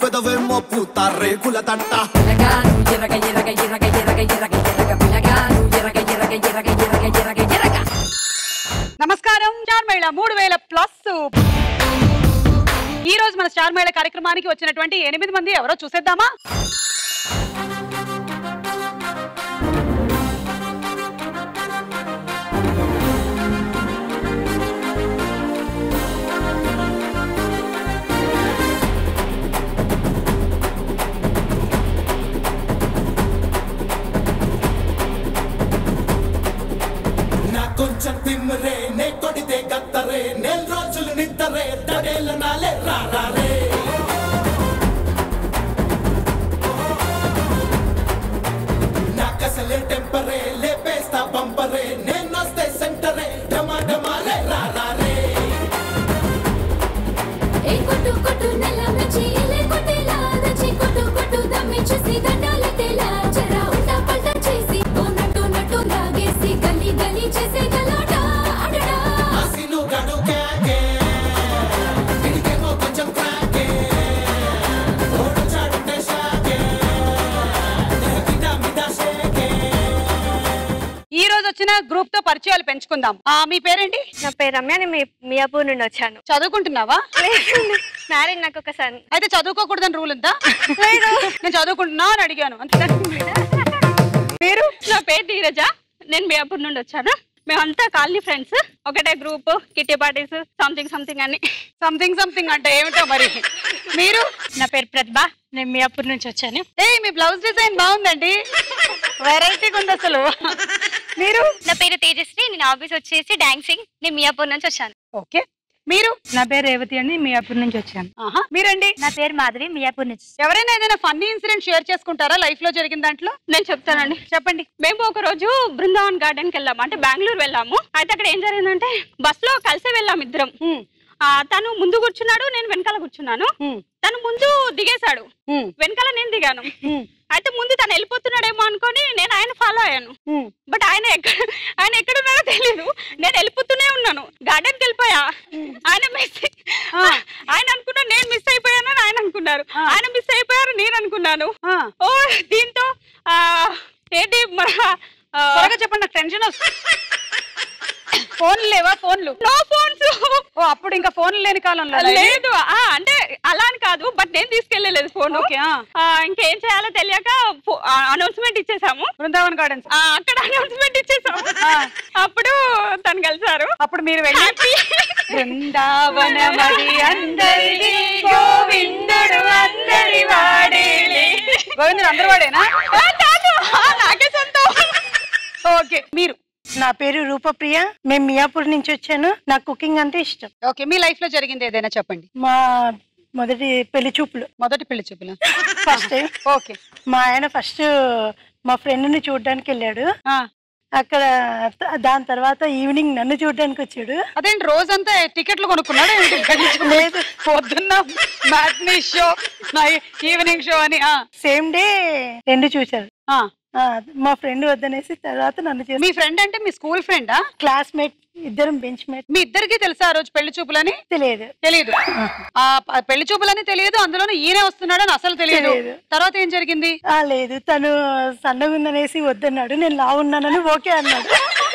పెదవేమో పూత రేకుల తట్ట పిల్లగాను ఎరగ ఎరగ ఎరగ ఎరగ ఎరగ ఎరగ పిల్లగాను ఎరగ ఎరగ ఎరగ ఎరగ ఎరగ ఎరగ నమస్కారం స్టార్ మహిళ మూడు వేల ప్లస్ ఈ రోజు మన స్టార్ మహిళ కార్యక్రమానికి వచ్చినటువంటి ఎనిమిది మంది ఎవరో చూసేద్దామా నా కొంచెం తిమ్మరే నే కొడితే గత్తరే నెల రోజులు నిద్దరే తడేళ్ళ నాలే రారే నాకసలే టెంపరే లేపేస్తా బంపరే నేనొస్తే సెంటరే డమా డమాలే రారే ఏ కొట్టు కొట్టు నెల మెచ్చి ఇలే కొట్టేలా దచ్చి కొట్టు కొట్టు దమ్మిచ్చేసి దండాలు తేలా జరా ఉల్టా పల్టా చేసి ఓ నట్టు నట్టు లాగేసి గలీ గలీ చేసే గలాట అడడా ఆసిను గడు క్యాకే ఇడికేమో కొంచెం క్రాకే ఓడు చాడుంటే షాకే గిట మిట షేకే ఈ రోజు వచ్చిన గ్రూప్ తో పరిచయాలు పెంచుకుందాం ఆ మీ పేరేంటి నా పేరు రమ్య నేను మీ- మియాపూర్ నుండి వచ్చాను చదువుకుంటున్నావా మ్యారేజ్ నాకు ఒక సన్ అయితే చదువుకోకూడదని రూల్ ఉందా నేను చదువుకుంటున్నా అని అడిగాను అంతే మీరు నా పేరు ధీరజ నేను మియాపూర్ నుండి వచ్చాను మేమంతా కాలనీ ఫ్రెండ్స్ ఒకటే group kitty parties something something అని సంథింగ్ సంథింగ్ అంటే ఏమిటో మరి మీరు నా పేరు ప్రతిభ నేను మియాపూర్ నుంచి వచ్చాను ఏ మీ బ్లౌజ్ డిజైన్ బాగుందండి వెరైటీగా ఉంది అసలు మీరు నా పేరు తేజశ్రీ నేను ఆఫీస్ వచ్చేసి డాన్సింగ్ నేను మియాపూర్ నుంచి వచ్చాను ఓకే మీరు నా పేరు రేవతి అని మియాపూర్ నుంచి వచ్చాను ఆహా మీరండి నా పేరు మాధవి మియాపూర్ నుంచి ఎవరైనా ఏదైనా ఫన్నీ ఇన్సిడెంట్ షేర్ చేసుకుంటారా లైఫ్ లో జరిగిన దాంట్లో నేను చెప్తానండి చెప్పండి మేము ఒక రోజు బృందావన్ గార్డెన్ కి వెళ్ళాము అంటే బెంగళూరు వెళ్ళాము అయితే అక్కడ ఏం జరిగిందంటే బస్ లో కలిసే వెళ్ళాం ఇద్దరం హ్మ్, ఆ, తను ముందు కూర్చున్నాడు నేను వెనకాల కూర్చున్నాను హ్మ్, తను ముందు దిగేశాడు హ్మ్, వెనకాల నేను దిగాను హ్మ్, అయితే ముందు తను వెళ్ళిపోతున్నాడేమో అనుకొని నేను ఆయన ఫాలో అయ్యాను హ్మ్. బట్ ఆయన ఎక్కడ ఆయన ఎక్కడ ఉన్నాడో తెలియదు నేను వెళ్ళిపోతూనే ఉన్నాను గార్డెన్ కి వెళ్ళిపోయా ఆయన మిస్ ఆయన అనుకున్నా నేను మిస్ అయిపోయానని ఆయన అనుకున్నారు ఆయన మిస్ అయిపోయారు నేను అనుకున్నాను ఆ, ఓ దీంతో ఆ ఏంటి మన ఆ, త్వరగా చెప్పండి నాకు టెన్షన్ వస్తుంది ఫోన్లు లేవా ఫోన్లు నో ఫోన్స్ ఓ అప్పుడు ఇంకా ఫోన్లు లేని కాలంలో లేదు ఆ, అంటే అలా అని కాదు బట్ నేను తీసుకెళ్ళలేదు ఫోన్ ఓకే ఆ. ఇంకేం చేయాలో తెలియక అనౌన్స్మెంట్ ఇచ్చేసాము బృందావన్ గార్డెన్స్ ఆ, అక్కడ అనౌన్స్మెంట్ ఇచ్చేసాము అప్పుడు తను కలిసారు అప్పుడు మీరు వెళ్ళి హ్యాపీ బృందావనమది అందరిది గోవిందుడు అందరి వాడేలే గోవిందుడు అందరి వాడేనా నాకే సొంతం ఓకే మీరు నా పేరు రూపప్రియ మేము మియాపూర్ నుంచి వచ్చాను నాకు కుకింగ్ అంటే ఇష్టం ఓకే మీ లైఫ్ లో జరిగింది ఏదైనా చెప్పండి మా మొదటి పెళ్లి చూపులు మొదటి పెళ్లి చూపులు ఫస్ట్ టైం ఓకే మా ఆయన ఫస్ట్ మా ఫ్రెండ్ ని చూడడానికి వెళ్ళాడు ఆ, అక్కడ త- దాని తర్వాత ఈవినింగ్ నన్ను చూడడానికి వచ్చాడు అదేంటి రోజంతా టికెట్లు కొనుక్కున్నాడు ఏంటి? లేదు పొద్దున్న మ్యాట్నీ షో ఈవినింగ్ షో అని ఆ, సేమ్ డే రెండు చూశారు ఆ. ఆ, మా ఫ్రెండ్ వద్దనేసి తర్వాత నన్ను చేసి మీ ఫ్రెండ్ అంటే మీ స్కూల్ ఫ్రెండా క్లాస్మేట్ ఇద్దరం బెంచ్ మేట్ మీ ఇద్దరికి తెలుసా ఆ రోజు పెళ్లి చూపులని తెలియదు తెలియదు ఆ ప- పెళ్లి చూపులని తెలియదు అందులోనే ఈయనే వస్తున్నాడని అసలు తెలియదు తెలియదు. తర్వాత ఏం జరిగింది ఆ లేదు తను సన్నగా ఉందనేసి వద్దన్నాడు నేను లా ఉన్నానని ఓకే అన్నాడు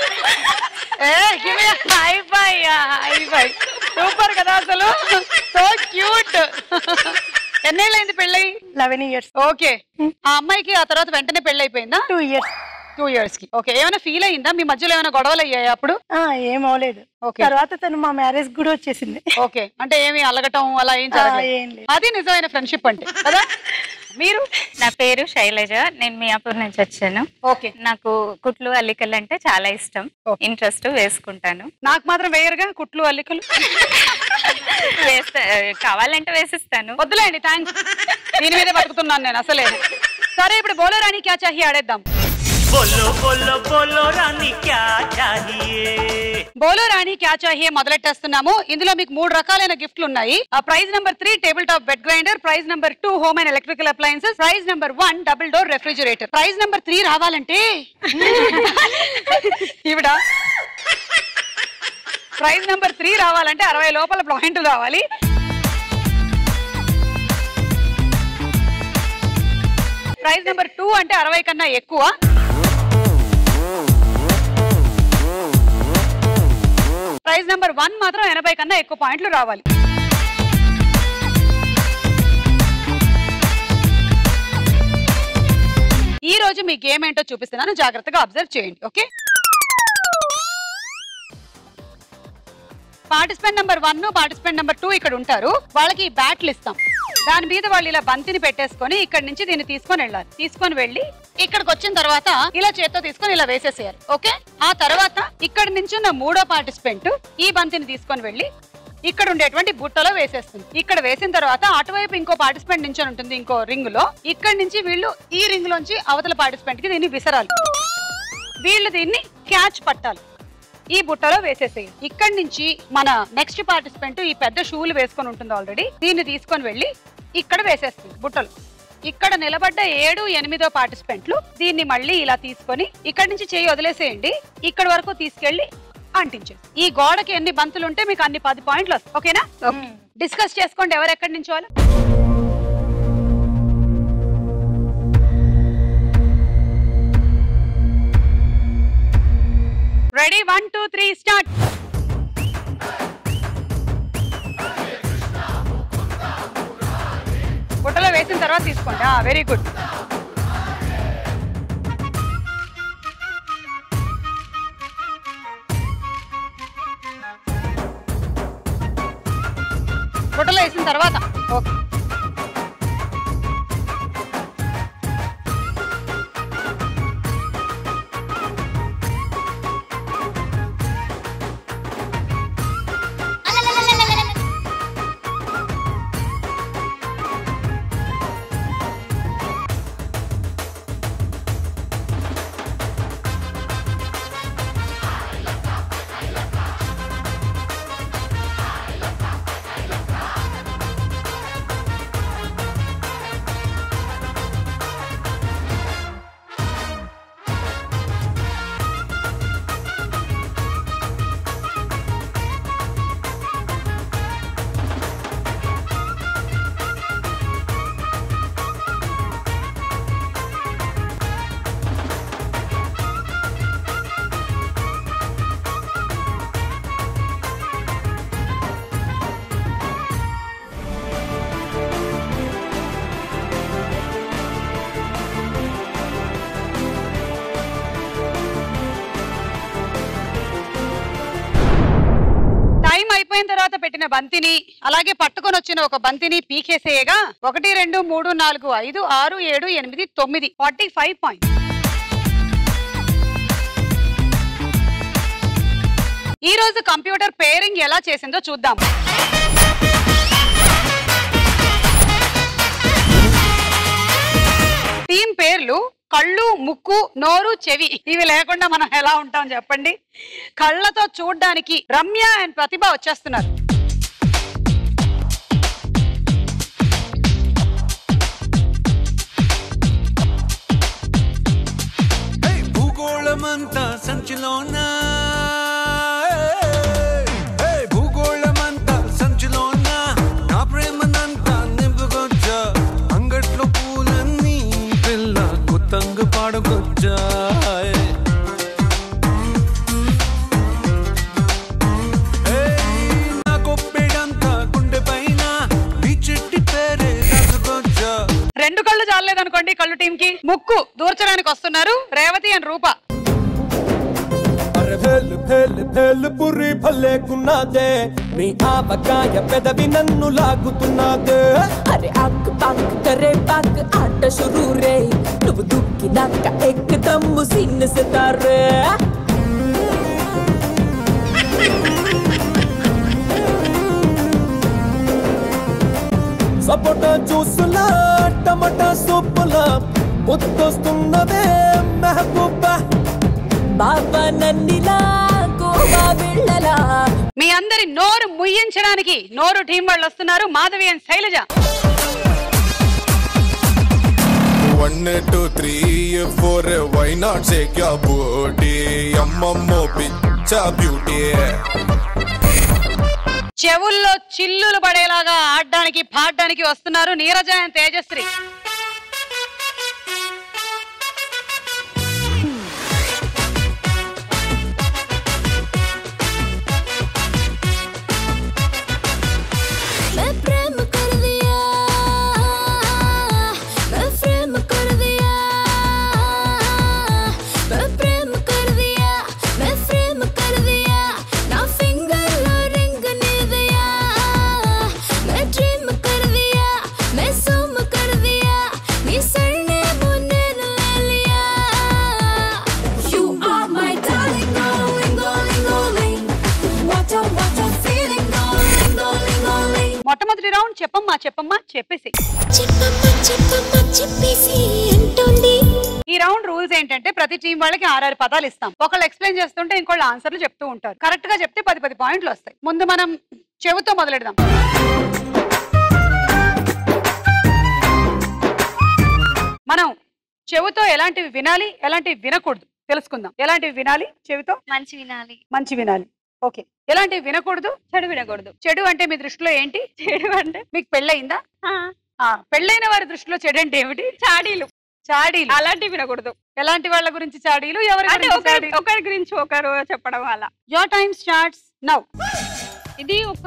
సూపర్ కదా అసలు సో క్యూట్ ఎన్నేళ్ళైంది పెళ్ళై లెవెన్ ఇయర్స్ ఓకే ఆ అమ్మాయికి ఆ తర్వాత వెంటనే పెళ్లి అయిపోయిందా టూ ఇయర్స్ టూ ఇయర్స్ కి ఓకే ఏమైనా ఫీల్ అయిందా మీ మధ్యలో ఏమైనా గొడవలు అయ్యాయి అప్పుడు ఏం అవలేదు ఓకే తర్వాత తను మా మ్యారేజ్ కూడా వచ్చేసింది ఓకే అంటే ఏమి అలగటం అలా ఏం ఆ, జరగలేదు ఏం లేదు అది నిజమైన ఫ్రెండ్షిప్ అంటే కదా మీరు నా పేరు శైలజ నేను మియాపూర్ నుంచి వచ్చాను ఓకే నాకు కుట్లు అల్లికలు అంటే చాలా ఇష్టం Okay. ఇంట్రెస్ట్ వేసుకుంటాను నాకు మాత్రం వేయరుగా కుట్లు అల్లికలు వేస్తా కావాలంటే వేసిస్తాను వద్దులేండి థ్యాంక్స్ దీని మీదే బతుకుతున్నాను నేను అసలే సరే ఇప్పుడు బోలో రాణి క్యా చాహి ఆడేద్దాం बोलो बोलो बोलो रानी क्या चाहिए బోలో రాణి క్యా చాహియే మొదలెట్టేస్తున్నాము ఇందులో మీకు మూడు రకాలైన గిఫ్ట్లు ఉన్నాయి ఆ prize number three table top wet grinder prize number two home and electrical appliances prize number one double door refrigerator prize number three రావాలంటే ఈవిడ ప్రైజ్ నెంబర్ త్రీ రావాలంటే అరవై లోపల పాయింట్లు రావాలి ప్రైజ్ నెంబర్ టూ అంటే అరవై కన్నా ఎక్కువ ప్రైజ్ నెంబర్ వన్ మాత్రం ఎనభై కన్నా ఎక్కువ పాయింట్లు రావాలి ఈ రోజు మీ గేమ్ ఏంటో చూపిస్తున్నాను జాగ్రత్తగా అబ్జర్వ్ చేయండి okay participant number one participant number two ఇక్కడ ఉంటారు వాళ్ళకి ఈ బ్యాట్లు ఇస్తాం దాని మీద వాళ్ళు ఇలా బంతిని పెట్టేసుకొని ఇక్కడ నుంచి దీన్ని తీసుకొని వెళ్ళాలి తీసుకొని వెళ్ళి ఇక్కడికి వచ్చిన తర్వాత ఇలా చేత్తో తీసుకొని ఇలా వేసేసేయాలి ఓకే ఆ తర్వాత ఇక్కడ నుంచి ఉన్న మూడో పార్టిసిపెంట్ ఈ బంతిని తీసుకొని వెళ్ళి ఇక్కడ ఉండేటువంటి బుట్టలో వేసేస్తుంది ఇక్కడ వేసిన తర్వాత అటువైపు ఇంకో పార్టిసిపెంట్ నుంచి ఉంటుంది ఇంకో రింగ్ లో ఇక్కడ నుంచి వీళ్ళు ఈ రింగ్ లోంచి అవతల పార్టిసిపెంట్ కి దీన్ని విసరాలి వీళ్ళు దీన్ని క్యాచ్ పట్టాలి ఈ బుట్టలో వేసేసేయి ఇక్కడి నుంచి మన నెక్స్ట్ పార్టిసిపెంట్ ఈ పెద్ద షూలు వేసుకొని ఉంటుంది ఆల్రెడీ దీన్ని తీసుకొని వెళ్ళి ఇక్కడ వేసేస్తుంది బుట్టలు ఇక్కడ నిలబడ్డ ఏడు ఎనిమిదో పార్టిసిపెంట్లు దీన్ని మళ్ళీ ఇలా తీసుకొని ఇక్కడి నుంచి చేయి వదిలేసేయండి ఇక్కడ వరకు తీసుకెళ్లి అంటించండి ఈ గోడకి ఎన్ని బంతులు ఉంటే మీకు అన్ని పది పాయింట్లు వస్తాయి ఓకేనా డిస్కస్ చేసుకోండి ఎవరు ఎక్కడి నుంచి వాళ్ళు ready one two three start బుట్టలో వేసిన తర్వాత తీసుకోండి వెరీ గుడ్ బుట్టలో వేసిన తర్వాత ఓకే టైం అయిపోయిన తర్వాత పెట్టిన బంతిని అలాగే పట్టుకొని వచ్చిన ఒక బంతిని పీకేసేయగా ఒకటి రెండు మూడు నాలుగు ఐదు ఆరు ఏడు ఎనిమిది తొమ్మిది ఫార్టీ ఫైవ్ పాయింట్ ఈ రోజు కంప్యూటర్ పేరింగ్ ఎలా చేసిందో చూద్దాం టీం పేర్లు కళ్ళు ముక్కు నోరు చెవి ఇవి లేకుండా మనం ఎలా ఉంటాం చెప్పండి కళ్ళతో చూడ్డానికి రమ్య అండ్ ప్రతిభ వచ్చేస్తున్నారు భూగోళమంతా సంచిలోన హే, భూగోళమంతా సంచిలోన నా ప్రేమనంతా నింపుకొచ్చా అంగట్లో పూలన్నీ పిల్ల కొత్తంగా పాడుకొచ్చా హే, నా కొప్పెడంతా గుండె పైన ఈ చెట్టి పేరే రాసుకొచ్చా రెండు కళ్ళు చాలలేదనుకోండి కళ్ళు టీం కి ముక్కు దూర్చడానికి వస్తున్నారు రేవతి అండ్ రూప అరే భేలు భేలు భేలు పురి భలేకున్నదే నీ ఆవకాయ పెదవి నన్ను లాగుతున్నదే అరే అక్ పక్ కరే పక్ ఆట షురూ రే నువ్వు దుక్కినాక ఎక్కదమ్ము సిన్న సితారే సపోటా జ్యూసులా టమాటా సూపులా ముద్దొస్తున్నదే మెహబూబా బాబా నన్నిలా గోవా వెళ్ళలా మీ అందరి నోరు ముయ్యించడానికి నోరు టీం వాళ్ళు వస్తున్నారు Madhavi and Shailaja One, two, three, four, why not shake your booty? అమ్మమ్మో పిచ్చ బ్యూటీ చెవుల్లో చిల్లులు పడేలాగా ఆడడానికి పాడడానికి వస్తున్నారు నీరజ అండ్ తేజశ్రీ రౌండ్ చెప్పమ్మా చెప్పమ్మా చెప్పేసి ఈ రౌండ్ రూల్స్ ఏంటంటే ప్రతి టీం వాళ్ళకి ఆరారు పదాలు ఇస్తాం ఒకళ్ళు ఎక్స్ప్లెయిన్ చేస్తుంటే ఇంకోళ్ళు ఆన్సర్లు చెప్తూ ఉంటారు కరెక్ట్ గా చెప్తే పది పది పాయింట్లు వస్తాయి ముందు మనం చెవుతో మొదలెడదాం మనం చెవుతో ఎలాంటివి వినాలి ఎలాంటివి వినకూడదు తెలుసుకుందాం ఎలాంటివి వినాలి చెవితో మంచి వినాలి మంచి వినాలి ఓకే ఎలాంటివి వినకూడదు చెడు వినకూడదు చెడు అంటే మీ దృష్టిలో ఏంటి చెడు అంటే మీకు పెళ్ళయిందా ఆ, పెళ్ళైన వారి దృష్టిలో చెడు అంటే ఏమిటి చాడీలు చాడీలు అలాంటివి వినకూడదు ఎలాంటి వాళ్ళ గురించి చాడీలు ఎవరి అంటే గురించి ఒకరి చాడీలు ఒకరి గురించి ఒకరు చెప్పడం అలా యోర్ టైం స్టార్ట్స్ నౌ ఇది ఒక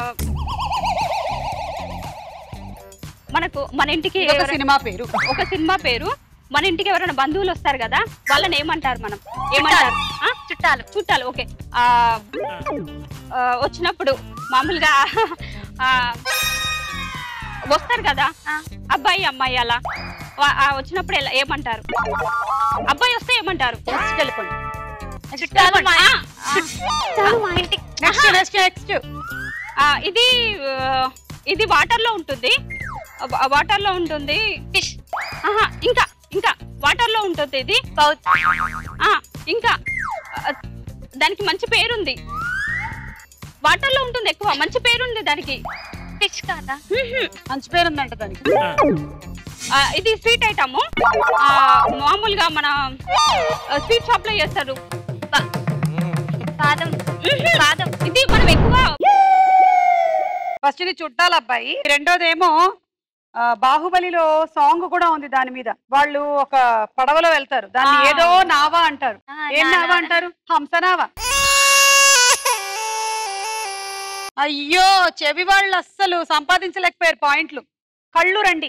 మనకు మన ఇంటికి ఇదొక ఎవరైనా- సినిమా పేరు. ఒక సినిమా పేరు మన ఇంటికి ఎవరైనా బంధువులు వస్తారు కదా వాళ్ళని ఏమంటారు మనం ఏమంటారు ఆ? చుట్టాలు చుట్టాలు ఓకే ఆ, ఆ, వచ్చినప్పుడు మామూలుగా ఆ, వస్తారు కదా అబ్బాయి అమ్మాయి అలా వా- ఆ, వచ్చినప్పుడు ఎలా ఏమంటారు అబ్బాయి వస్తే ఏమంటారు వెళ్ళిపోండి చుట్టాలు మా ఆ, చుట్టాలు మా ఇంటికి నెక్స్ట్ నెక్స్ట్ నెక్స్ట్ ఆ, ఇది ఆ, ఇది వాటర్ లో ఉంటుంది వాటర్ లో ఉంటుంది ఫిష్ ఆహా ఇంకా ఇంకా వాటర్ లో ఉంటుంది ఇది ఆ, ఇంకా ఆ, దానికి మంచి పేరుంది వాటర్ లో ఉంటుంది ఎక్కువ మంచి పేరుంది దానికి ఫిష్ కాదా మంచి పేరు ఉందంట దానికి ఆ, ఇది స్వీట్ ఐటమ్ మామూలుగా మన స్వీట్ షాప్ లో చేస్తారు బాదం బాదం ఇది మనం ఎక్కువ ఫస్ట్ ఇది చుట్టాల అబ్బాయి రెండోదేమో ఆ, బాహుబలిలో సాంగ్ కూడా ఉంది దాని మీద వాళ్ళు ఒక పడవలో వెళ్తారు దాన్ని ఆ. ఏదో నావా అంటారు ఆ, ఏం నా- నావా నా- అంటారు హంసనావా అయ్యో చెవి వాళ్ళు అస్సలు సంపాదించలేకపోయారు పాయింట్లు కళ్ళు రండి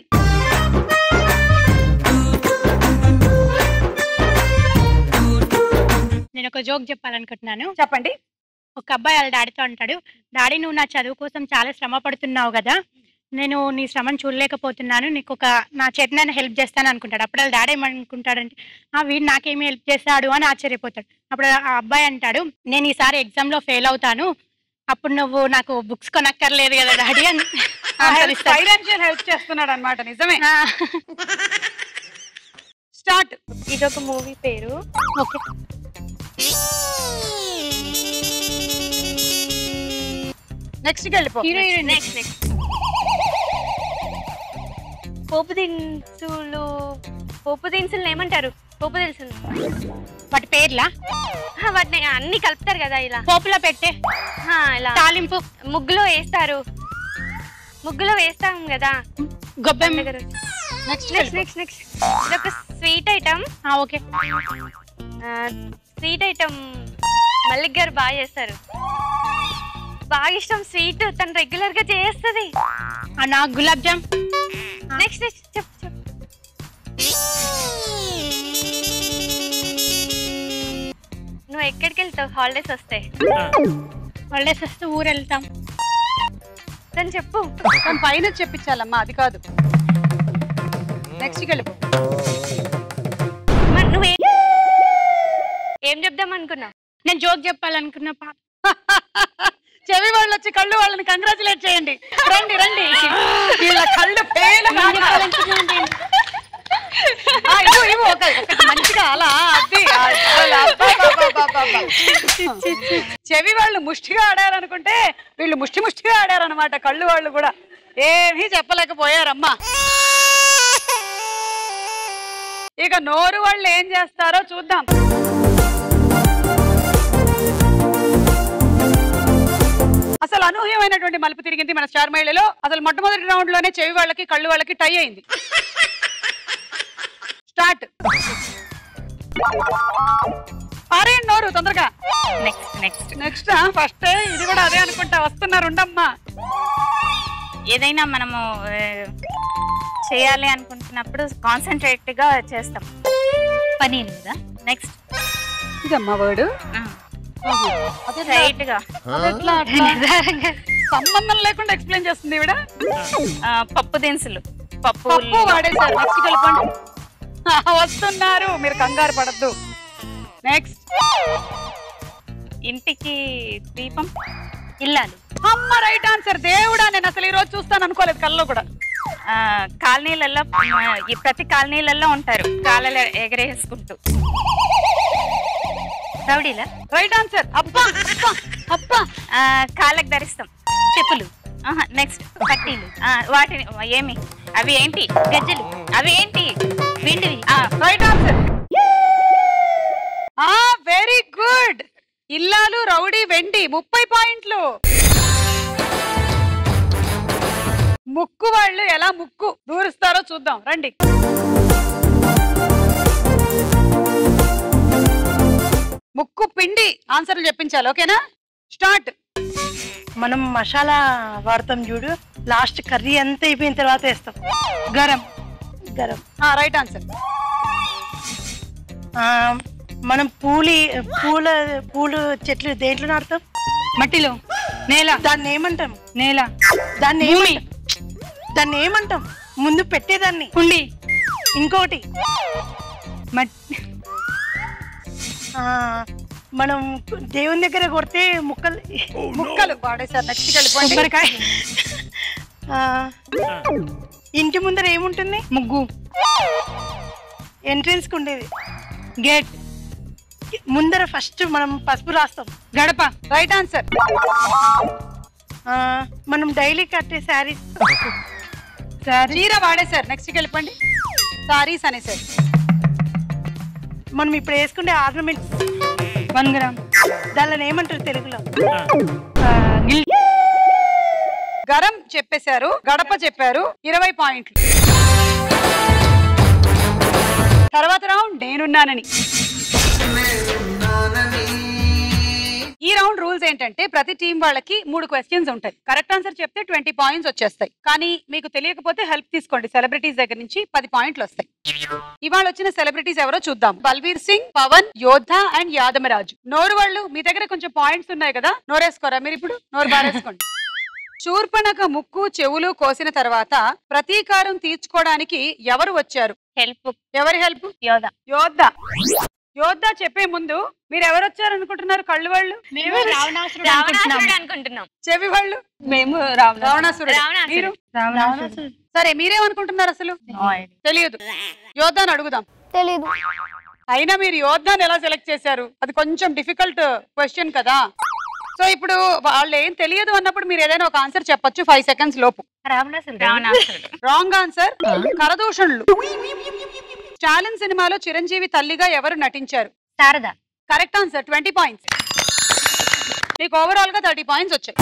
నేను ఒక జోక్ చెప్పాలనుకుంటున్నాను చెప్పండి ఒక అబ్బాయి వాళ్ళ డాడీతో అంటాడు డాడీ నువ్వు నా చదువు కోసం చాలా శ్రమ పడుతున్నావు కదా నేను నీ శ్రమను చూడలేకపోతున్నాను నీకు ఒక నా చేతినైనా హెల్ప్ చేస్తాను అనుకుంటాడు అప్పుడు వాళ్ళ డాడీ ఏమనుకుంటాడంటే ఆ వీడు నాకేమి హెల్ప్ చేస్తాడు అని ఆశ్చర్యపోతాడు అప్పుడు ఆ అబ్బాయి అంటాడు నేను ఈసారి ఎగ్జామ్ లో ఫెయిల్ అవుతాను అప్పుడు నువ్వు నాకు బుక్స్ కొనక్కర్లేదు కదా డాడీ అని answer ఇస్తాడు. ఫైనాన్షియల్ హెల్ప్ చేస్తున్నాడు అనమాట నిజమే స్టార్ట్ ఇది ఒక మూవీ పేరు ఓకే నెక్స్ట్ వెళ్ళిపో హీరో హీరోయిన్ నెక్స్ట్ నెక్స్ట్ పోపు దినుసులు పోపు దినుసులు ఏమంటారు పోపు దినుసులు వాటి పేర్లా ఆ, వాటిని అన్ని కలుపుతారు కదా ఇలా పోపులో పెట్టే ఆ, ఇలా తాలింపు ముగ్గులో వేస్తారు ముగ్గులో వేస్తాం కదా గొబ్బెమ్మ నెక్స్ట్ నెక్స్ట్ నెక్స్ట్ నెక్స్ట్ ఇది ఒక sweet item okay sweet item Mallik garu బాగా చేస్తారు బాగా ఇష్టం స్వీట్ తను రెగ్యులర్ గా చేస్తుంది నాకు గులాబ్ జామ్ నెక్స్ట్ నెక్స్ట్ చెప్పు చెప్పు నువ్వు ఎక్కడికి వెళ్తావు హాలిడేస్ వస్తే హాలిడేస్ వస్తే ఊరు వెళ్తాం తను చెప్పు తను పైన చెప్పించాలమ్మా అది కాదు నెక్స్ట్ వెళ్ళిపో మరి నువ్వు ఏ- ఏం చెప్దాం అనుకున్నావు నేను జోక్ చెప్పాలనుకున్న పాప చెవి వాళ్ళు వచ్చి కళ్ళు వాళ్ళని కంగ్రాచులేట్ చేయండి రండి రండి వీళ్ళ కళ్ళు పేల ఇవ్వు ఇవ్వు ఒక ఒకటి మంచిగా అలా అది అసలు అబ్బబ్బబ్బబ్బబ్బబ్బ. చెవి వాళ్ళు ముష్టిగా ఆడారనుకుంటే వీళ్ళు ముష్టి ముష్టిగా ఆడారనమాట కళ్ళు వాళ్ళు కూడా ఏమీ చెప్పలేకపోయారమ్మా ఇక నోరు వాళ్ళు ఏం చేస్తారో చూద్దాం అసలు అనూహ్యమైనటువంటి మలుపు తిరిగింది మన స్టార్ మహిళలో అసలు మొట్టమొదటి రౌండ్ లోనే చెవి వాళ్ళకి కళ్ళు వాళ్ళకి టై అయింది స్టార్ట్ పారేయండి నోరు తొందరగా నెక్స్ట్ నెక్స్ట్ నెక్స్ట్ ఫస్ట్ ఇది కూడా అదే అనుకుంటా వస్తున్నారు ఉండమ్మా ఏదైనా మనము ఆ, చేయాలి అనుకుంటున్నప్పుడు కాన్సన్ట్రేట్ గా చేస్తాం పని మీద నెక్స్ట్ ఇదమ్మా వర్డ్ స్ట్రైట్ గా అదెట్లా అట్లా? సంబంధం లేకుండా ఎక్స్ప్లెయిన్ చేస్తుంది ఈవిడ ఆ, పప్పు దినుసులు పప్పు పప్పు వాడేశారు నెక్స్ట్ కలపండి ఆ, వస్తున్నారు మీరు కంగారు పడద్దు నెక్స్ట్ ఇంటికి దీపం ఇల్లాలు అమ్మ రైట్ ఆన్సర్ దేవుడా నేను అసలు ఈ రోజు చూస్తాను అనుకోలేదు కల్లో కూడా ఆ, కాలనీలలో ఆ, ఈ ప్రతి కాలనీలలో ఉంటారు కాలలు ఎగరేసుకుంటూ రౌడీలా రైట్ ఆన్సర్ అబ్బా అబ్బా, అబ్బా ఆ, కాళ్ళకి ధరిస్తాం చెప్పులు నెక్స్ట్ పట్టీలు ఆ, వాటిని ఏమి అవి ఏంటి గజ్జలు అవి ఏంటి వెండివి ఆ, రైట్ ఆన్సర్ ఆ వెరీ గుడ్ ఇల్లాలు రౌడీ వెండి ముప్పై పాయింట్లు ముక్కు వాళ్ళు ఎలా ముక్కు దూరుస్తారో చూద్దాం రండి ముక్కు పిండి ఆన్సర్లు చెప్పించాలి ఓకేనా స్టార్ట్ మనం మసాలా వాడతాం చూడు లాస్ట్ కర్రీ అంతా అయిపోయిన తర్వాత వేస్తాం గరం గరం రైట్ ఆన్సర్ ఆ, మనం పూలి పూల పూలు చెట్లు దేంట్లో నాటుతాం మట్టిలో నేల దాన్ని ఏమంటాం నేల దాన్ని ఏమంటాం దాన్ని ఏమంటాం ముందు పెట్టేదాన్ని కుండి ఇంకోటి మట్టి ఆ, మనం దేవుని దగ్గర కొడితే ముక్కలు ముక్కలు వాడేసారు నెక్స్ట్ వెళ్ళిపోండి కొబ్బరికాయ ఆ, ఇంటి ముందర ఏముంటుంది ముగ్గు ఎంట్రన్స్ కు ఉండేది గేట్ ముందర ఫస్ట్ మనం పసుపు రాస్తాం గడప రైట్ ఆన్సర్ మనం డైలీ కట్టే శారీస్ చీర వాడేశారు నెక్స్ట్ వెళ్ళిపోండి సారీస్ అనేసారు మనం ఇప్పుడు వేసుకునే ఆర్నమెంట్స్ వన్ గ్రామ్ దానిని ఏమంటారు తెలుగులో గరం చెప్పేశారు గడప చెప్పారు ఇరవై పాయింట్లు తర్వాత రౌండ్ నేనున్నానని ఈ రౌండ్ రూల్స్ ఏంటంటే ప్రతి టీం వాళ్ళకి మూడు క్వశ్చన్స్ ఉంటాయి కరెక్ట్ ఆన్సర్ చెప్తే ట్వంటీ పాయింట్స్ వచ్చేస్తాయి కానీ మీకు తెలియకపోతే హెల్ప్ తీసుకోండి సెలబ్రిటీస్ దగ్గర నుంచి పది పాయింట్లు వస్తాయి ఇవాళ వచ్చిన సెలబ్రిటీస్ ఎవరో చూద్దాం బల్వీర్ సింగ్ పవన్ యోధ అండ్ యాదమరాజు నోరు వాళ్ళు మీ దగ్గర కొంచెం పాయింట్స్ ఉన్నాయి కదా నోరేసుకోరా మీరు ఇప్పుడు నోరు బారేసుకోండి శూర్పణక ముక్కు చెవులు కోసిన తర్వాత ప్రతీకారం తీర్చుకోవడానికి ఎవరు వచ్చారు హెల్ప్ ఎవరి హెల్ప్ యోధ యోధ యోధ చెప్పే ముందు మీరు ఎవరు వచ్చారు అనుకుంటున్నారు కళ్ళు వాళ్ళు మేము రావణాసురుడు రావణాసురుడు అనుకుంటున్నాం చెవి వాళ్ళు మేము రావణాసురుడు రావణాసురుడు. మీరు రావణాసురుడు. సరే మీరేమనుకుంటున్నారు అసలు తెలియదు యోధాని అడుగుదాం తెలీదు అయినా మీరు యోధాని ఎలా సెలెక్ట్ చేశారు అది కొంచెం డిఫికల్ట్ క్వశ్చన్ కదా సో ఇప్పుడు వాళ్ళు ఏం తెలియదు అన్నప్పుడు మీరు ఏదైనా ఒక ఆన్సర్ చెప్పొచ్చు ఫైవ్ సెకండ్స్ లోపు రావణాసురుడు రావణాసురుడు రాంగ్ ఆన్సర్ కరదూషణులు స్టాలిన్ సినిమాలో చిరంజీవి తల్లిగా ఎవరు నటించారు Sharada correct answer twenty points మీకు ఓవరాల్ గా థర్టీ పాయింట్స్ వచ్చాయి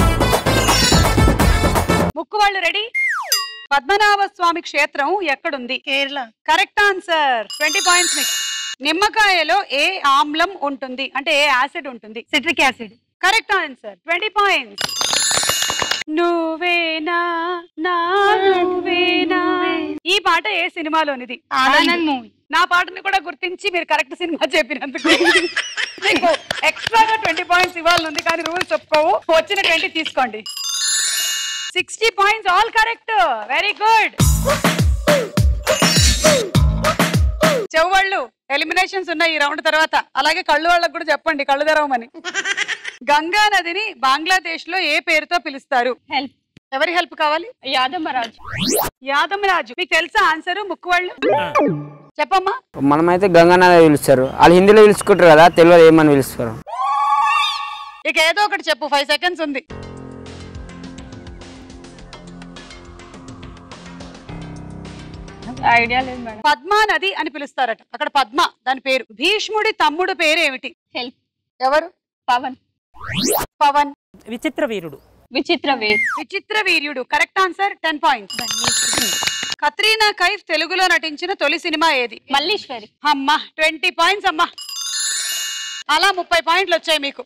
ముక్కు వాళ్ళు రెడీ పద్మనాభ స్వామి క్షేత్రం ఎక్కడుంది Kerala correct answer twenty points మీకు నిమ్మకాయలో ఏ ఆమ్లం ఉంటుంది అంటే ఏ యాసిడ్ ఉంటుంది citric acid correct answer twenty points నువ్వేనా నా నువ్వేనా ఈ పాట ఏ సినిమాలోనిది ఆనంద్ మూవీ నా పాటని కూడా గుర్తించి మీరు కరెక్ట్ సినిమా చెప్పినందుకు మీకు ఎక్స్ట్రాగా ట్వంటీ పాయింట్స్ ఇవ్వాలని ఉంది కానీ రూల్స్ ఒప్పుకోవు వచ్చిన ట్వంటీ తీసుకోండి sixty points all correct very good చెవుళ్ళు ఎలిమినేషన్స్ ఉన్నాయి ఈ రౌండ్ తర్వాత అలాగే కళ్ళు వాళ్ళకు కూడా చెప్పండి కళ్ళు తెరవమని గంగా నదిని బంగ్లాదేశ్ లో ఏ పేరుతో పిలుస్తారు హెల్ప్ ఎవరి హెల్ప్ కావాలి యాదమ్మరాజు యాదమరాజు మీకు తెలుసా ఆన్సర్ ముక్కు వాళ్ళు చెప్పమ్మా మనమైతే గంగానది పిలుస్తారు వాళ్ళు హిందీలో పిలుచుకుంటారు కదా తెలుగులో ఏమని పిలుస్తారు ఇక ఏదో ఒకటి చెప్పు ఫైవ్ సెకండ్స్ ఉంది ఐడియా లేదు మేడం పద్మా నది అని పిలుస్తారట అక్కడ పద్మ దాని పేరు భీష్ముడి తమ్ముడు పేరు ఏమిటి హెల్ప్ ఎవరు పవన్ పవన్ విచిత్ర వీరుడు విచిత్ర వేర్ విచిత్ర వీర్యుడు correct answer ten points Katrina Kaif తెలుగులో నటించిన తొలి సినిమా ఏది మల్లీశ్వరి అమ్మా ట్వంటీ పాయింట్స్ అమ్మా అలా ముప్పై పాయింట్లు వచ్చాయి మీకు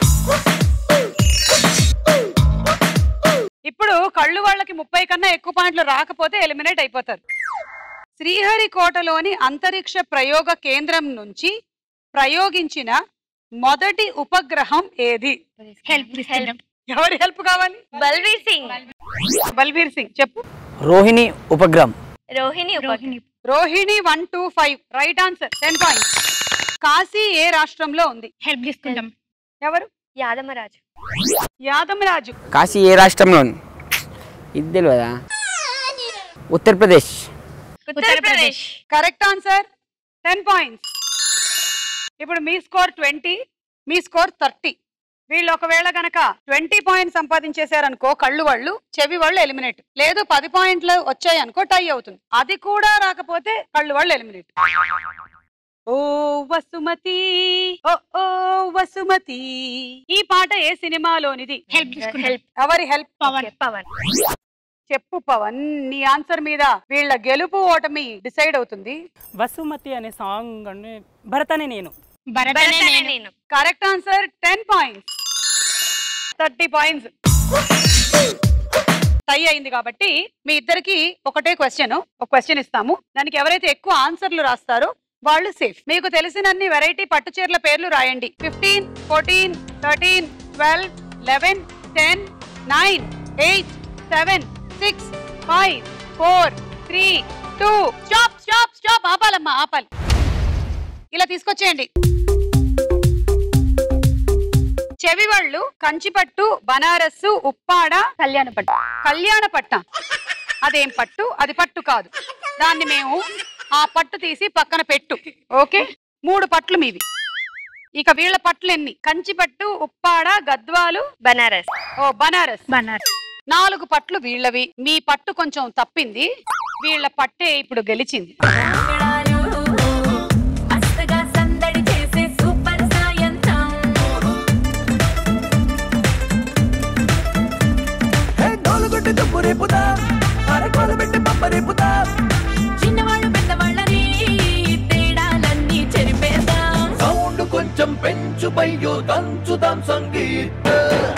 ఇప్పుడు కళ్ళు వాళ్ళకి ముప్పై కన్నా ఎక్కువ పాయింట్లు రాకపోతే ఎలిమినేట్ అయిపోతారు శ్రీహరికోటలోని అంతరిక్ష ప్రయోగ కేంద్రం నుంచి ప్రయోగించిన మొదటి ఉపగ్రహం ఏది హెల్ప్ హెల్ప్ ఎవరి హెల్ప్ కావాలి బల్వీర్ సింగ్ బల్వీర్ సింగ్ చెప్పు రోహిణి ఉపగ్రహం రోహిణి ఉపగ్రహం Rohini one two five right answer ten points Kashi ఏ రాష్ట్రంలో ఉంది హెల్ప్ తీసుకుంటాం ఎవరు యాదమరాజు యాదమరాజు కాశీ ఏ రాష్ట్రంలో ఉంది? ఇది తెలియదా Uttar Pradesh Uttar Pradesh correct answer ten points ఇప్పుడు మీ స్కోర్ ట్వంటీ మీ స్కోర్ థర్టీ వీళ్ళు ఒకవేళ గనక ట్వంటీ పాయింట్స్ సంపాదించేశారనుకో కళ్ళు వాళ్ళు చెవి వాళ్ళు ఎలిమినేట్ లేదు పది పాయింట్లు వచ్చాయి అనుకో టై అవుతుంది అది కూడా రాకపోతే కళ్ళు వాళ్ళు ఎలిమినేట్ ఓ వసుమతి ఓ ఓ వసుమతి ఈ పాట ఏ సినిమాలోనిది హెల్ప్ హెల్ప్ ఎవరి హెల్ప్ పవన్ పవన్ చెప్పు పవన్ నీ ఆన్సర్ మీద వీళ్ళ గెలుపు ఓటమి డిసైడ్ అవుతుంది వసుమతి అనే సాంగ్ అని భరతనే నేను భరతనే నేను correct answer ten points thirty points tie అయింది కాబట్టి మీ ఇద్దరికి ఒకటే క్వశ్చన్ ఒక క్వశ్చన్ ఇస్తాము దానికి ఎవరైతే ఎక్కువ ఆన్సర్లు రాస్తారో వాళ్ళు సేఫ్ మీకు తెలిసినన్ని వెరైటీ పట్టు చీరల పేర్లు రాయండి fifteen fourteen thirteen twelve eleven ten nine eight seven six five four three two stop stop stop ఆపాలమ్మా ఆపాలి ఇలా తీసుకొచ్చేయండి చెవి వాళ్ళు కంచిపట్టు బనారస్సు ఉప్పాడ కళ్యాణ పట్టు కళ్యాణ పట్ట అదేం పట్టు అది పట్టు కాదు దాన్ని మేము ఆ పట్టు తీసి పక్కన పెట్టు ఓకే మూడు పట్లు మీవి ఇక వీళ్ళ పట్లు ఎన్ని కంచిపట్టు ఉప్పాడ గద్వాలు బనారస్ ఓ బనారస్ బనారస్ నాలుగు పట్లు వీళ్ళవి మీ పట్టు కొంచెం తప్పింది వీళ్ళ పట్టే ఇప్పుడు గెలిచింది అస్తగా సందడి చేసే సూపర్ సాయంత్రం డోలుగుడ్డి దుప్పు రేపుదా అరకోలు పెట్టి పప్ప రేపుదా చిన్నవాళ్ళు పెద్దవాళ్ళని తేడాలన్నీ చెరిపేద్దాం సౌండ్ కొంచెం పెంచు పయ్యో దంచుదాం సంగీత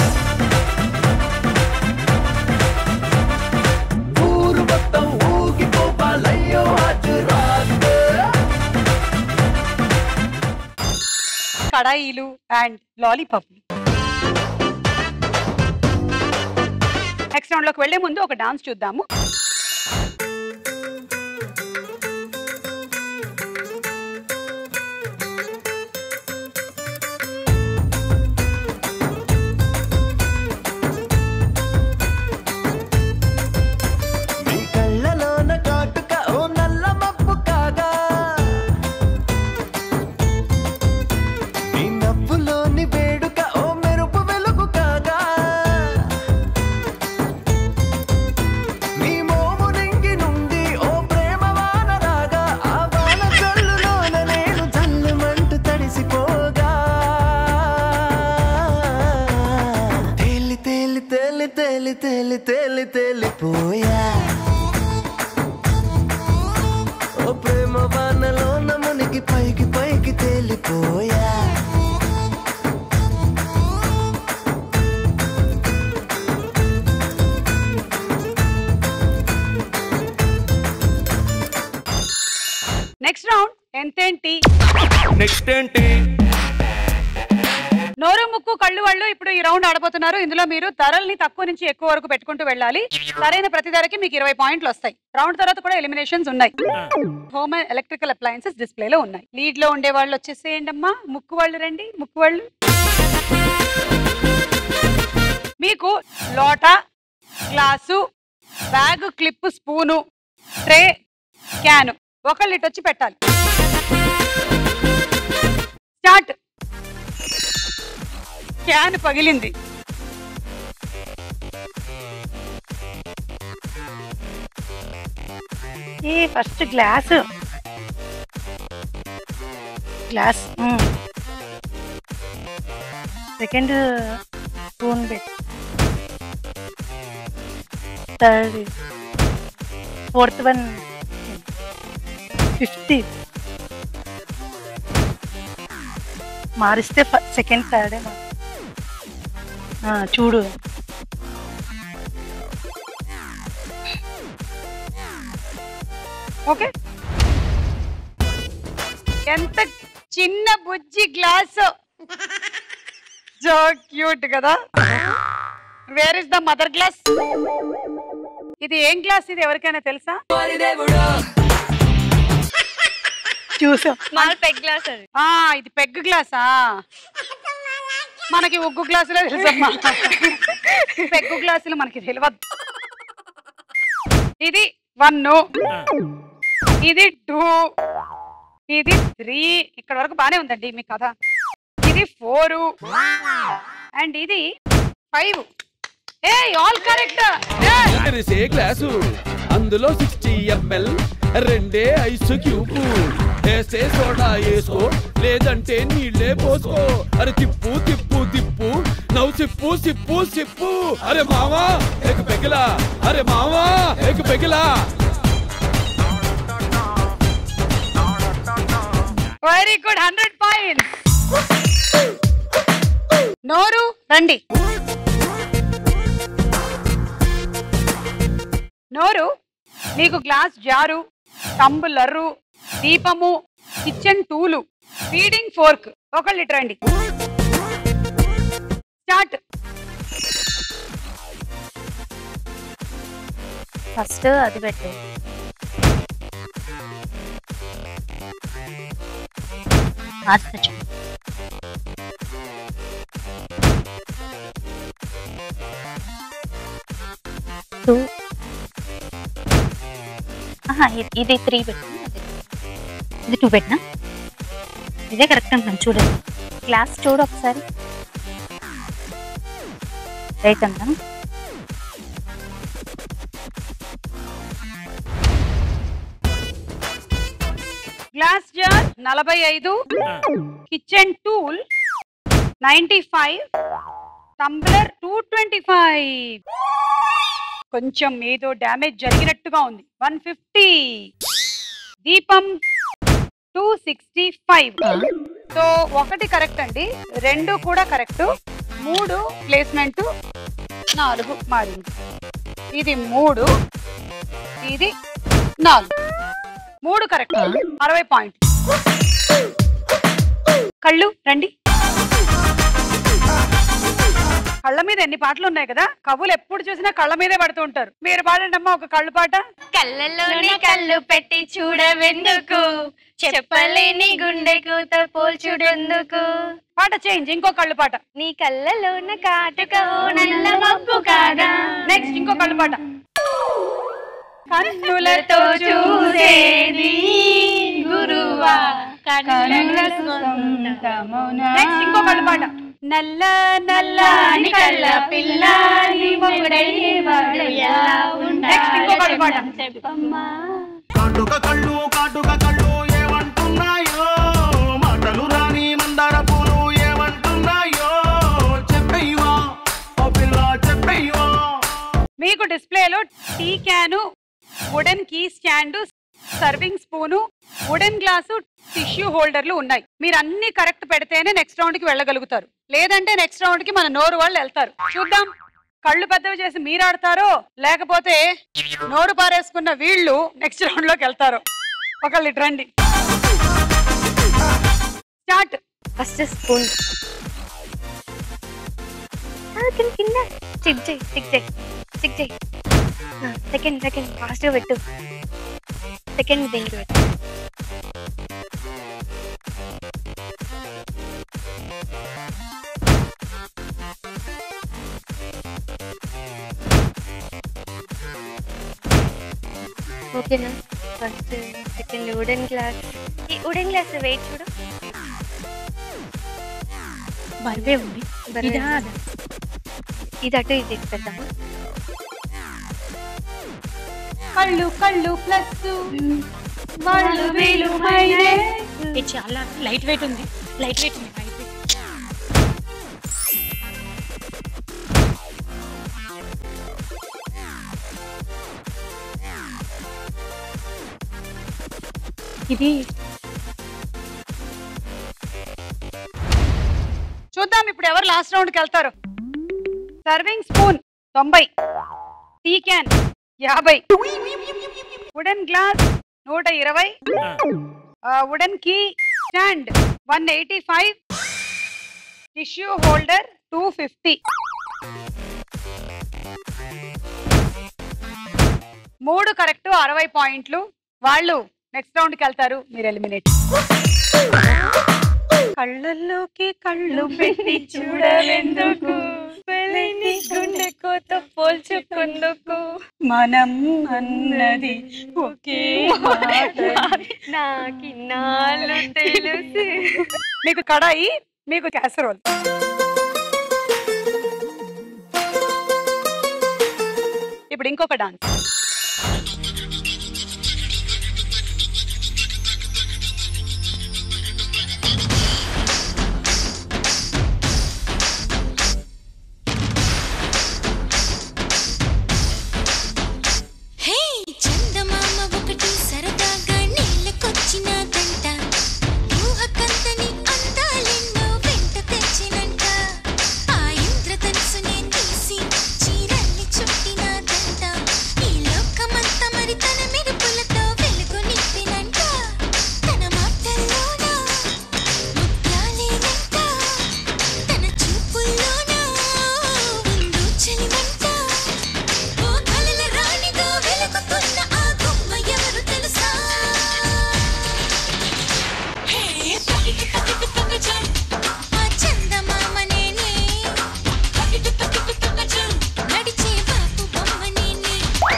ఊరు మొత్తం ఊగిపోవాలయ్యో హాజరాత్ కడాయిలు అండ్ లాలీపాప్ నెక్స్ట్ రౌండ్ లోకి వెళ్లే ముందు ఒక డాన్స్ చూద్దాము నీ కళ్ళలోన కాటుక ఓ నల్ల మబ్బు కాగా నీ నవ్వులోని వేడుక ఓ మెరుపు వెలుగు కాగా నీ మోము నింగి నుండి ఓ ప్రేమ వాన రాగా ఆ వాన కళ్ళులోన నేను జల్లుమంటూ తడిసిపోగా తేలి తేలి తేలి తేలి తేలి తేలి తేలిపోయా ఓ ప్రేమ వానలోన మునిగి పైకి పైకి తేలిపోయా నెక్స్ట్ రౌండ్ ఎంతేంటి నెక్స్ట్ ఏంటి నోరు ముక్కు కళ్ళు వాళ్ళు ఇప్పుడు ఈ రౌండ్ ఆడబోతున్నారు ఇందులో మీరు ధరల్ని తక్కువ నుంచి ఎక్కువ వరకు పెట్టుకుంటూ వెళ్ళాలి సరైన ప్రతి ధరకి మీకు ఇరవై పాయింట్లు వస్తాయి రౌండ్ తర్వాత కూడా ఎలిమినేషన్స్ ఉన్నాయి హోమ్ ఎలక్ట్రికల్ అప్లయన్సెస్ డిస్ప్లే లో ఉన్నాయి లీడ్ లో ఉండే వాళ్ళు వచ్చేసేయండి అమ్మా ముక్కు వాళ్ళు రండి ముక్కు వాళ్ళు మీకు లోట glass bag clip spoon tray can ఒకళ్ళు ఇటు వచ్చి పెట్టాలి స్టార్ట్ క్యాన్ పగిలింది ఈ first glass glass second spoon bet third fourth one fifth మారిస్తే సెకండ్ థర్డ్ చూడు ఓకే ఎంత చిన్న బుజ్జి గ్లాస్ సో క్యూట్ కదా where is the mother glass ఇది ఏం గ్లాస్ ఇది ఎవరికైనా తెలుసా చూసా స్మాల్ పెగ్ గ్లాస్ అది ఆ ఇది పెగ్ గ్లాసా మనకి ఉగ్గు గ్లాసులే తెలుసమ్మా పెగ్గు గ్లాసులు మనకి తెలియదు ఇది వన్ ఇది టూ ఇది త్రీ ఇక్కడ వరకు బానే ఉందండి మీ కథ ఇది ఫోర్ అండ్ ఇది ఫైవ్ ఏ ఆల్ కరెక్ట్ తెరిసే గ్లాసు అందులో సిక్స్టీ ఎంఎల్ రెండే ఐస్ క్యూబ్ వేసే సోడా వేసుకో లేదంటే నీళ్ళే పోసుకో అరే తిప్పు తిప్పు తిప్పు నవ్వు సిప్పు సిప్పు సిప్పు అరే మావా ఎక్ పెగిలా అరే మావా ఎక్ పెగిలా వెరీ గుడ్ హండ్రెడ్ పాయింట్స్ నోరు రండి నోరు మీకు గ్లాస్ జారు టంబులర్రు దీపము కిచెన్ టూలు ఫీడింగ్ ఫోర్క్ ఒకళ్ళు ఇటు రండి స్టార్ట్ ఫస్ట్ అది పెట్టు ఆస్త చెప్పు టూ ఆహా, ఇది- ఇది త్రీ పెట్టు ఇది టూ పెట్టినా ఇదే కరెక్ట్ అంటున్నాను చూడండి క్లాస్ చూడు ఒకసారి రైట్ అంటాను గ్లాస్ జార్ నలభై ఐదు kitchen tool ninety five tumbler two twenty five కొంచెం ఏదో డ్యామేజ్ జరిగినట్టుగా ఉంది వన్ ఫిఫ్టీ దీపం టూ సిక్స్టీ ఫైవ్ సో ఒకటి కరెక్ట్ అండి రెండు కూడా కరెక్ట్ మూడు ప్లేస్మెంట్ నాలుగు మారింది ఇది మూడు ఇది నాలుగు మూడు కరెక్ట్ అరవై పాయింట్ కళ్ళు రండి కళ్ళ మీద ఎన్ని పాటలు ఉన్నాయి కదా కవులు ఎప్పుడు చూసినా కళ్ళ మీదే పడుతూ ఉంటారు మీరు పాడండి అమ్మా ఒక కళ్ళు పాట కళ్ళలోని కళ్ళు పెట్టి చూడవెందుకు చెప్పలేని గుండెకు పోల్చుడెందుకు పాట చేంజ్ ఇంకో కళ్ళు పాట నీ కళ్ళలోన కాటుక ఓ నల్ల మబ్బు కాదా నెక్స్ట్ ఇంకో కళ్ళు పాట కన్నులతో చూసేది గురువా కన్నుల నెక్స్ట్ ఇంకో కళ్ళు పాట నల్ల నల్ల నల్లని కళ్ళ పిల్లాని మొగుడయ్యే వాడు ఎలా నెక్స్ట్ ఇంకో కళ్ళు పాట చెప్పమ్మా కాటుక కళ్ళు కాటుక కళ్ళు ఏమంటున్నాయో మాటలు రాని మందార పూలు ఏమంటున్నాయో చెప్పయ్యవా ఓ పిల్ల చెప్పయ్యవా మీకు డిస్ప్లేలో tea can wooden key stand serving spoon wooden glass tissue హోల్డర్లు ఉన్నాయి మీరు అన్ని కరెక్ట్ పెడితేనే నెక్స్ట్ రౌండ్ కి వెళ్ళగలుగుతారు లేదంటే నెక్స్ట్ రౌండ్ కి మన నోరు వాళ్ళు వెళ్తారు చూద్దాం కళ్ళు పెద్దవి చేసి మీరు ఆడతారో లేకపోతే నోరు పారేసుకున్న వీళ్ళు నెక్స్ట్ రౌండ్ లోకి వెళ్తారు ఒకళ్ళు ఇటు రండి స్టార్ట్ ఫస్ట్ స్పూన్ కింద స్టిక్ చేయి స్టిక్ చేయి స్టిక్ చేయి సెకండ్ సెకండ్ ఫాస్ట్గా పెట్టు సెకండ్ దీనికి పెట్టు ఓకేనా ఫస్ట్ సెకండ్ వుడెన్ గ్లాస్ ఈ వుడెన్ గ్లాస్ వెయిట్ చూడు బరువే ఉంది బరువే ఇదా ఉంది. ఇది అటు ఇది ఇటు పెద్దామా కళ్ళు కళ్ళు ప్లస్ వాళ్ళు వీళ్ళు మైనస్ ఇది చాలా లైట్ వెయిట్ ఉంది లైట్ వెయిట్ ఉంది లైట్ వెయిట్ ఇది చూద్దాం ఇప్పుడు ఎవరు లాస్ట్ రౌండ్ కి వెళ్తారు సర్వింగ్ స్పూన్ తొంభై టీ క్యాన్ యాభై వుడెన్ గ్లాస్ నూట ఇరవై wooden key stand one eighty five tissue holder two fifty మూడు కరెక్ట్ అరవై పాయింట్లు వాళ్ళు నెక్స్ట్ రౌండ్కి వెళ్తారు మీరు ఎలిమినేట్ కళ్ళల్లోకి కళ్ళు పెట్టి చూడవెందుకు పెళ్ళిని గుండె కోత పోల్చుకుందుకు మనం అన్నది ఒకే మాట నాకిన్నాళ్ళు తెలుసు మీకు కడాయి మీకు క్యాసరోల్ ఇప్పుడు ఇంకొక డాన్స్ హే చందమామ ఒకటి సరదాగా నీళ్ళకొచ్చినదంట ఊహకందని అందాలెన్నో వెంట తెచ్చినంట ఆ ఇంద్రధనుసునే తీసి చీరల్ని చుట్టినదంట ఈ లోకమంతా మరి తన మెరుపులతో వెలుగు నింపినంట తన మాటల్లోన ముత్యాలేనంట తన చూపుల్లోన ఉందో చలిమంట ఓ కలల రాణిగా వెలుగుతున్న ఆ గుమ్మ ఎవరు తెలుసా హే పకిటి పకిటి పకజం ఆ చందమామ నేనే పకిటి పకిటి పకజం నడిచే బాపు బొమ్మ నేనే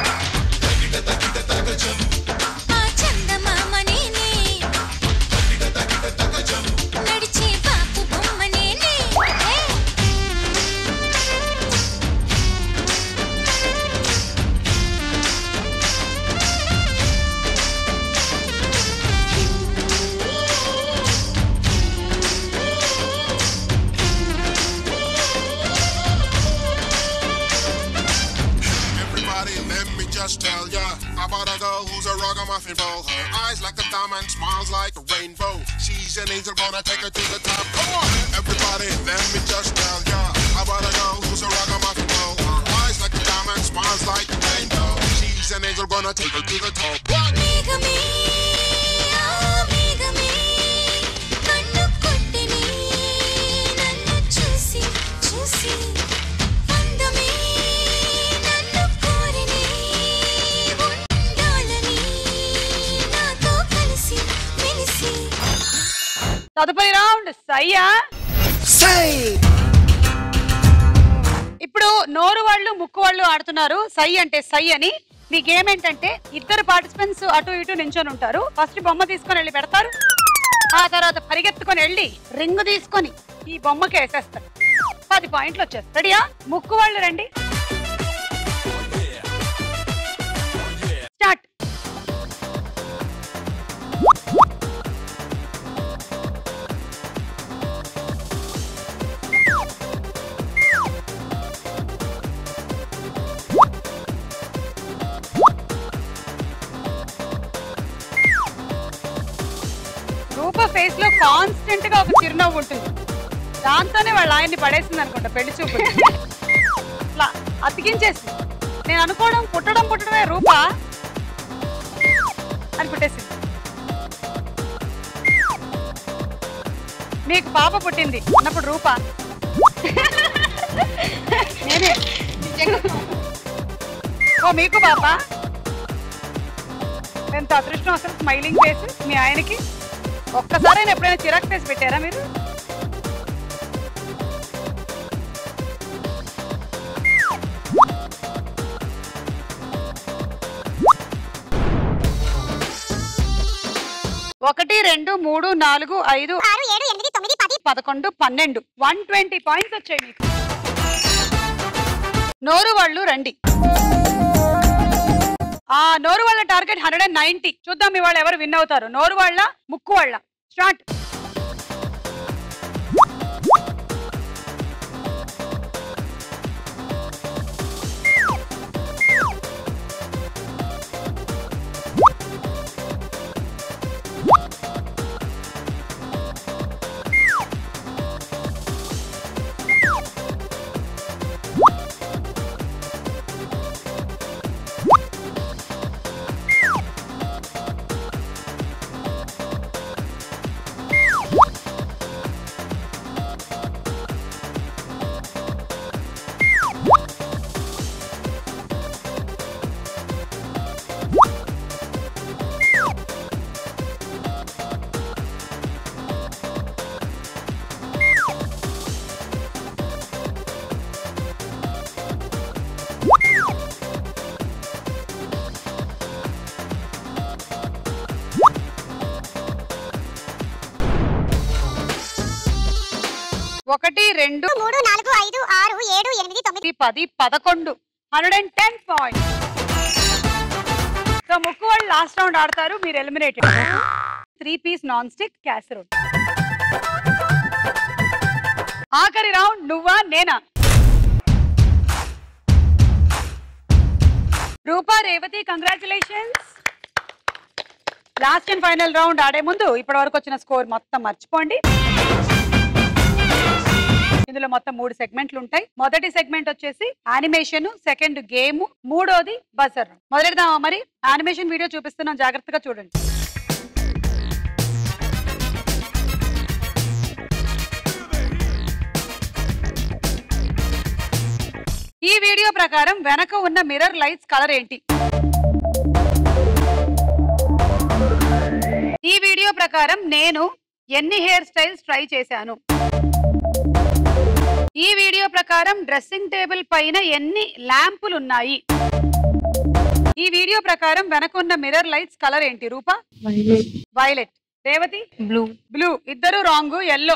ఆ చందమామ నేనే నడిచే బాపు బొమ్మ నేనే హే Everybody, let me just tell ya about a girl who's a ragamuffin fool. Her eyes like a diamond, smiles like a rainbow. She's an angel, gonna take her to the top. Come on, everybody, let me just tell ya about a girl who's a ragamuffin fool. Her eyes like a diamond, smiles like a rainbow. She's an angel, gonna take her to the top. What? మేఘమే ఆ మేఘమే కన్ను కొట్టిని నన్ను చూసి చూసి అందమే నన్ను కోరిని ఉండాలని నాతో కలిసి మెలిసి తదుపరి రౌండ్ సయ్యా ఇప్పుడు నోరు వాళ్ళు ముక్కు వాళ్ళు ఆడుతున్నారు సై అంటే సై అని మీ గేమ్ ఏంటంటే ఇద్దరు పార్టిసిపెంట్స్ అటు ఇటు నించొని ఉంటారు ఫస్ట్ బొమ్మ తీసుకొని వెళ్ళి పెడతారు ఆ తర్వాత పరిగెత్తుకొని వెళ్ళి రింగ్ తీసుకొని ఈ బొమ్మకి వేసేస్తారు పది పాయింట్లు వచ్చేస్తారు రెడీయా ముక్కు వాళ్ళు రండి స్టార్ట్ రూప ఫేస్ లో కాన్స్టెంట్ గా ఒక చిరునవ్వు ఉంటుంది దాంతోనే వాళ్ళ ఆయన్ని పడేసింది అనుకుంటా పెళ్లి చూపు ఇట్లా అతికించేసి నేను అనుకోవడం పుట్టడం పుట్టడమే రూప అని పుట్టేసింది మీకు పాప పుట్టింది అన్నప్పుడు రూప నేనే ఓ మీకు పాప ఎంత అదృష్టం అసలు స్మైలింగ్ ఫేస్ మీ ఆయనకి ఒక్కసారైనా ఎప్పుడైనా చిరాకు ఫేస్ పెట్టారా మీరు ఒకటి రెండు మూడు నాలుగు ఐదు ఆరు ఏడు ఎనిమిది తొమ్మిది పది పదకొండు పన్నెండు వన్ ట్వంటీ పాయింట్స్ వచ్చాయి మీకు నోరు వాళ్ళు రండి ఆ నోరు వాళ్ళ టార్గెట్ హండ్రెడ్ అండ్ నైన్టీ చూద్దాం ఇవాళ ఎవరు విన్ అవుతారు నోరు వాళ్ళ ముక్కు వాళ్ళ స్టార్ట్ ఒకటి రెండు మూడు నాలుగు ఐదు ఆరు ఏడు ఎనిమిది తొమ్మిది పది పదకొండు hundred and ten point so ముక్కు వాళ్ళు లాస్ట్ రౌండ్ ఆడతారు మీరు eliminated three piece non stick casserole ఆఖరి రౌండ్ నువ్వా నేనా Roopa Revathi congratulations last and final round ఆడే ముందు ఇప్పటి వరకు వచ్చిన స్కోర్ మొత్తం మర్చిపోండి ఇందులో మొత్తం మూడు సెగ్మెంట్లు ఉంటాయి మొదటి సెగ్మెంట్ వచ్చేసి యానిమేషన్ సెకండ్ గేమ్ మూడోది బజర్ మొదలెడదామా మరి యానిమేషన్ వీడియో చూపిస్తున్నాం జాగ్రత్తగా చూడండి ఈ వీడియో ప్రకారం వెనక ఉన్న మిర్రర్ లైట్స్ కలర్ ఏంటి ఈ వీడియో ప్రకారం నేను ఎన్ని హెయిర్ స్టైల్స్ ట్రై చేశాను ఈ వీడియో ప్రకారం డ్రెస్సింగ్ టేబుల్ పైన ఎన్ని ల్యాంపులు ఉన్నాయి ఈ వీడియో ప్రకారం వెనకున్న మిర్రర్ లైట్స్ కలర్ ఏంటి Roopa violet Revathi blue blue ఇద్దరు రాంగ్ ఎల్లో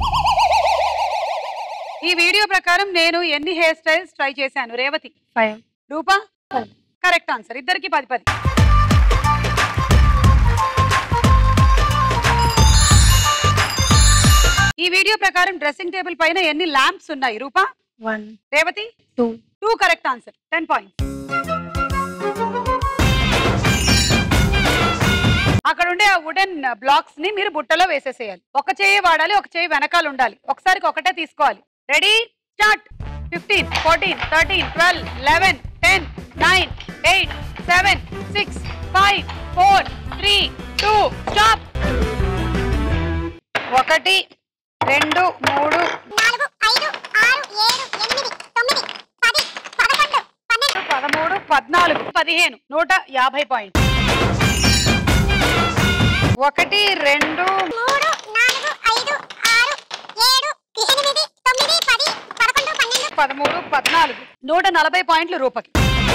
ఈ వీడియో ప్రకారం నేను ఎన్ని హెయిర్ స్టైల్స్ ట్రై చేశాను Revathi five Roopa correct answer ఇద్దరికి పది పది ఈ వీడియో ప్రకారం డ్రెస్సింగ్ టేబుల్ పైన ఎన్ని ల్యాంప్స్ ఉన్నాయి Roopa one Revathi two two correct answer ten points అక్కడ ఉండే ఆ వుడెన్ బ్లాక్స్ ని మీరు బుట్టలో వేసేసేయాలి ఒక చేయి వాడాలి ఒక చేయి వెనకాల ఉండాలి ఒకసారికి ఒకటే తీసుకోవాలి ready start fifteen fourteen thirteen twelve eleven ten nine eight seven six five four three two stop ఒకటి రెండు మూడు నాలుగు ఐదు ఆరు ఏడు ఎనిమిది తొమ్మిది పది పదకొండు పన్నెండు పదమూడు పద్నాలుగు పదిహేను నూట యాభై పాయింట్ ఒకటి రెండు మూడు నాలుగు ఐదు ఆరు ఏడు ఎనిమిది తొమ్మిది పది పదకొండు పన్నెండు పదమూడు పద్నాలుగు నూట నలభై పాయింట్లు రూపకి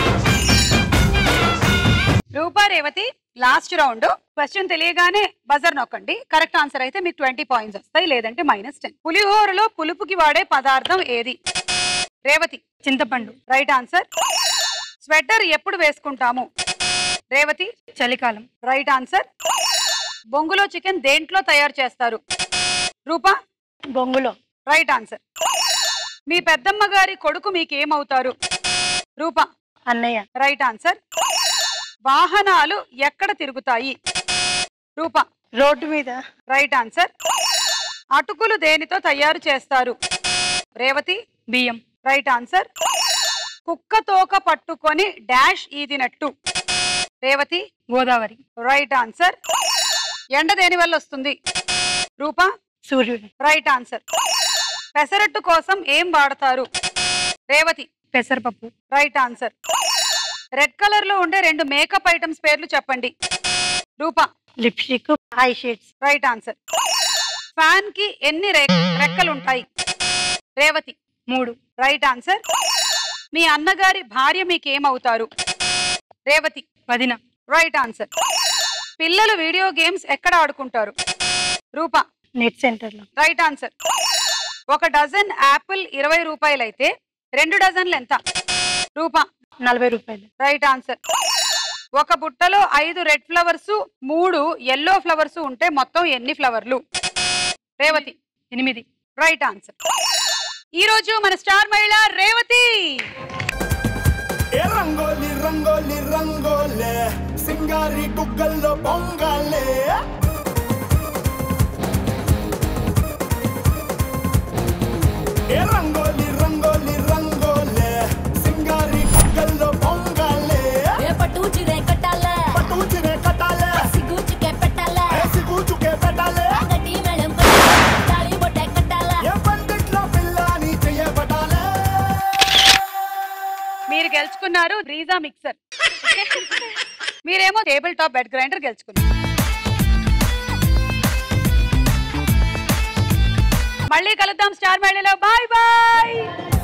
Roopa Revathi last round question తెలియగానే బజర్ నొక్కండి కరెక్ట్ ఆన్సర్ అయితే మీకు ట్వంటీ పాయింట్స్ వస్తాయి లేదంటే మైనస్ టెన్ పులిహోరలో పులుపుకి వాడే పదార్థం ఏది రేవతి చింతపండు రైట్ ఆన్సర్ స్వెటర్ ఎప్పుడు వేసుకుంటాము రేవతి చలికాలం రైట్ ఆన్సర్ బొంగులో చికెన్ దేంట్లో తయారు చేస్తారు రూపా బొంగులో రైట్ ఆన్సర్ మీ పెద్దమ్మ గారి కొడుకు మీకు ఏమవుతారు రూపా అన్నయ్య రైట్ ఆన్సర్ వాహనాలు ఎక్కడ తిరుగుతాయి రూప రోడ్డు మీద రైట్ ఆన్సర్ అటుకులు దేనితో తయారు చేస్తారు రేవతి బియ్యం రైట్ ఆన్సర్ కుక్క తోక పట్టుకొని డాష్ ఈదినట్టు రేవతి గోదావరి రైట్ ఆన్సర్ ఎండ దేని వల్ల వస్తుంది రూప సూర్యుడు రైట్ ఆన్సర్ పెసరట్టు కోసం ఏం వాడతారు రేవతి పెసరపప్పు రైట్ ఆన్సర్ రెడ్ కలర్ లో ఉండే రెండు మేకప్ ఐటమ్స్ పేర్లు చెప్పండి Roopa lipstick eye shades right answer fan కి ఎన్ని రె- రెక్కలు ఉంటాయి రేవతి మూడు రైట్ ఆన్సర్ మీ అన్నగారి భార్య మీకేమవుతారు రేవతి వదిన రైట్ ఆన్సర్ పిల్లలు వీడియో గేమ్స్ ఎక్కడ ఆడుకుంటారు రూప నెట్ సెంటర్ లో రైట్ ఆన్సర్ ఒక డజన్ యాపిల్ ఇరవై రూపాయలైతే రెండు డజన్లు ఎంత రూప నలభై రూపాయలు రైట్ ఆన్సర్ ఒక బుట్టలో ఐదు రెడ్ ఫ్లవర్స్ మూడు ఎల్లో ఫ్లవర్స్ ఉంటే మొత్తం ఎన్ని ఫ్లవర్లు రేవతి ఎనిమిది రైట్ ఆన్సర్ ఈ రోజు మన స్టార్ మహిళ రేవతి ఏ రంగోలి రంగోలి రంగోలే సింగారి గుగ్గల్లో పొంగాలే ఏ రంగోలి రంగోలి రంగోలే సింగారి గుగ్గల్లో పొంగాలే ఏ పట్టు చిరే కట్టాలే పట్టు చిరే కట్టాలే సిగ్గుచుకే పెట్టాలే ఏసి కూచుకే పెట్టాలే గట్టి మేళం కొట్టాలే తాళి బొట్టే కట్టాలే ఏ పందిట్లో పిల్లని చెయ్యబడాలే మీరు గెలుచుకున్నారు రీజా మిక్సర్ మీరేమో టేబుల్ టాప్ బెడ్ గ్రైండర్ గెలుచుకున్నారు మళ్ళీ కలుద్దాం స్టార్ మహిళలో బాయ్ బాయ్